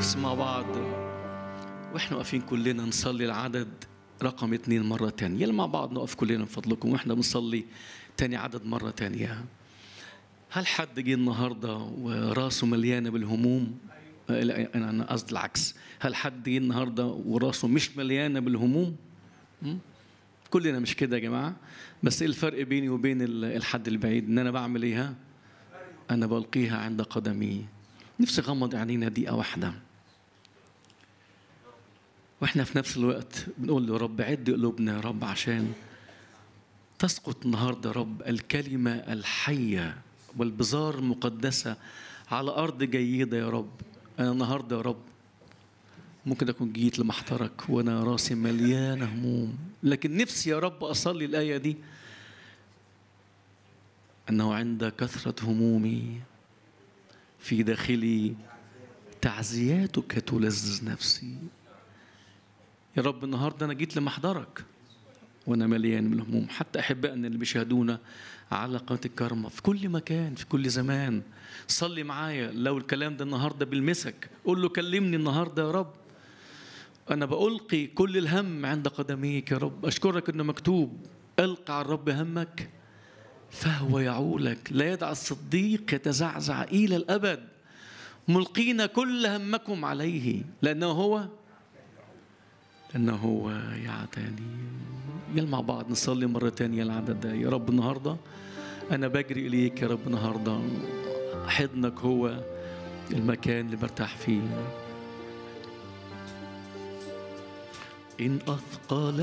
نفسي مع بعض واحنا واقفين كلنا نصلي العدد رقم اتنين مرة تانية يلا مع بعض نقف كلنا من فضلكم واحنا بنصلي تاني عدد مرة تانية هل حد جه النهاردة وراسه مليانة بالهموم؟ آه، لا أنا قصدي العكس هل حد جه النهاردة وراسه مش مليانة بالهموم؟ م? كلنا مش كده يا جماعة بس ايه الفرق بيني وبين ال- الحد البعيد ان انا بعمل ايه ها؟ انا بلقيها عند قدمي نفسي اغمض عينينا دقيقة واحدة واحنا في نفس الوقت بنقول له يا رب عد قلوبنا يا رب عشان تسقط النهارده يا رب الكلمة الحية والبزار المقدسة على أرض جيدة يا رب أنا النهارده يا رب ممكن أكون جيت لمحضرك وأنا راسي مليانة هموم لكن نفسي يا رب أصلي الآية دي أنه عند كثرة همومي في داخلي تعزياتك تلذذ نفسي يا رب النهارده انا جيت لمحضرك وانا مليان من الهموم حتى احبائنا اللي بيشاهدونا على قناه الكرمه في كل مكان في كل زمان صلي معايا لو الكلام ده النهارده بيلمسك قول له كلمني النهارده يا رب انا بألقي كل الهم عند قدميك يا رب اشكرك انه مكتوب القى على الرب همك فهو يعولك لا يدع الصديق يتزعزع الى الابد ملقين كل همكم عليه لانه هو لأنه هو يعتني يلا مع بعض نصلي مرة تانية العدد ده يا رب النهاردة أنا بجري إليك يا رب النهاردة حضنك هو المكان اللي برتاح فيه إن أثقل